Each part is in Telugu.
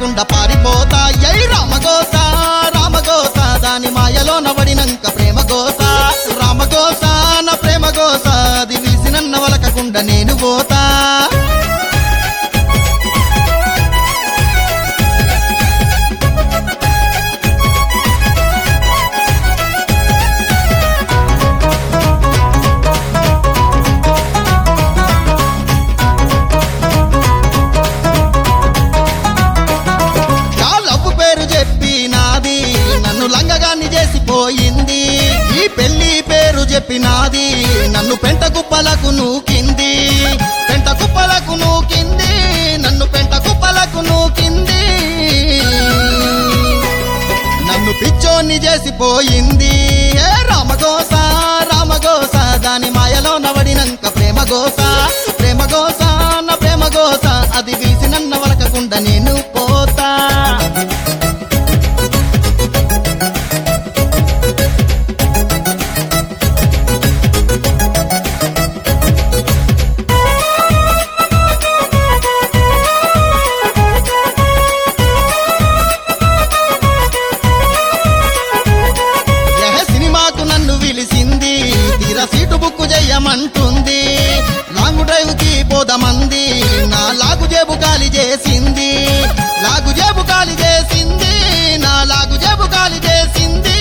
చూడకుండా పారిపోతా ఎయ్ రామగోస రామగోస దాని మాయలో నవడినంక ప్రేమ గోస రామగోస నా ప్రేమ గోస అది విసినన్న వలకకుండా నేను పోతా ఆ లవ్వు పేరు చెప్పి నాది నన్ను లంగగాన్ని చేసిపోయింది ఈ పెళ్లి పేరు చెప్పి నాది నన్ను పెంట కుప్పలకు నూకింది పెంట కుప్పలకు నూకింది నన్ను పెంట కుప్పలకు నూకింది నన్ను పిచ్చోన్ని చేసిపోయింది ఏ రామగోస రామగోస దాని మాయలో నవడినంక ప్రేమ గోస ప్రేమ గోస నా ప్రేమ గోస అది వీసి నన్న వలకకుండా నేను పోతా ఎహ సినిమాకు నన్ను పిలిచింది తీర సీటు బుక్కు చెయ్యమంటుంది లాంగ్ డ్రైవ్ కి పోదమంది నా లాగు జేబు ఖాళీ చేసింది లాగు జేబు ఖాళీ చేసింది నా లాగు జేబు ఖాళీ చేసింది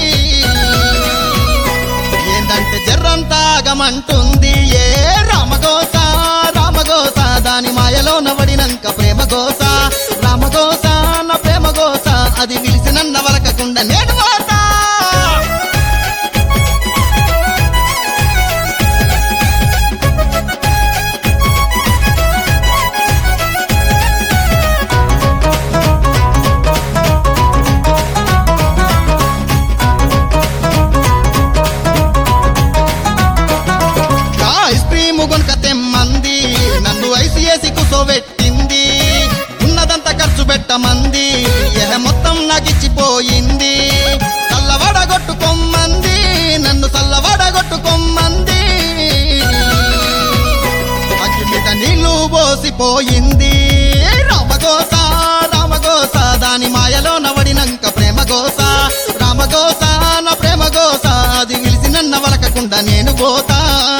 ఏందంటే జర్రంతా ఆగమంటుంది ఏ రామగోస రామగోస దాని మాయలో నవడినంక ప్రేమ గోస రామగోస నా ప్రేమ గోస అది విలిసి నన్న వలకకుండా నేను పోతా ఐస్ క్రీమ్ కొనుక తెమ్మంది నన్ను ఐసిఏసి కుసోబెట్టింది ఉన్నదంతా ఖర్చు పెట్టమంది ఎహ మొత్తం నాకిచ్చిపోయింది చల్లవడగొట్టుకొమ్మంది నన్ను చల్లవడగొట్టుకొమ్మంది అగ్గి మీద నీళ్లు పోసిపోయింది రామగోస రామగోస దాని మాయలో నవడినంక ప్రేమ గోస రామగోస నా ప్రేమ గోస అది విలిసి నన్న వలకకుండా నేను పోతా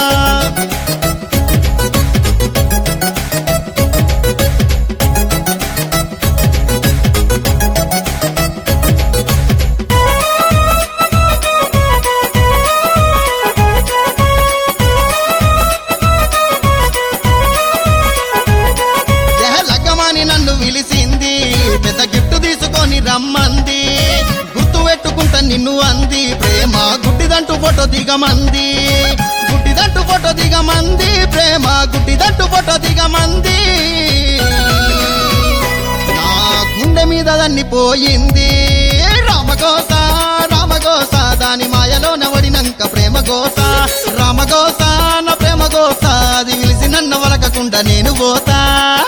ఎహ లగ్గమని నన్ను పిలిచింది పెద్ద గిఫ్ట్ తీసుకొని రమ్మంది గుర్తు పెట్టుకుంటా నిన్ను అంది ప్రేమ గుడ్డిదంటూ ఫోటో దిగమంది గుడ్డిదంటూ ఫోటో దిగమంది ప్రేమ గుడ్డిదంటూ ఫోటో దిగమంది నా గుండె మీద దాన్ని పోయింది రామగోస రామగోస దాని మాయలో నవడినంక ప్రేమ గోస రామగోస నా ప్రేమ గోస అది విలిసి నన్న వలకకుండా నేను పోతా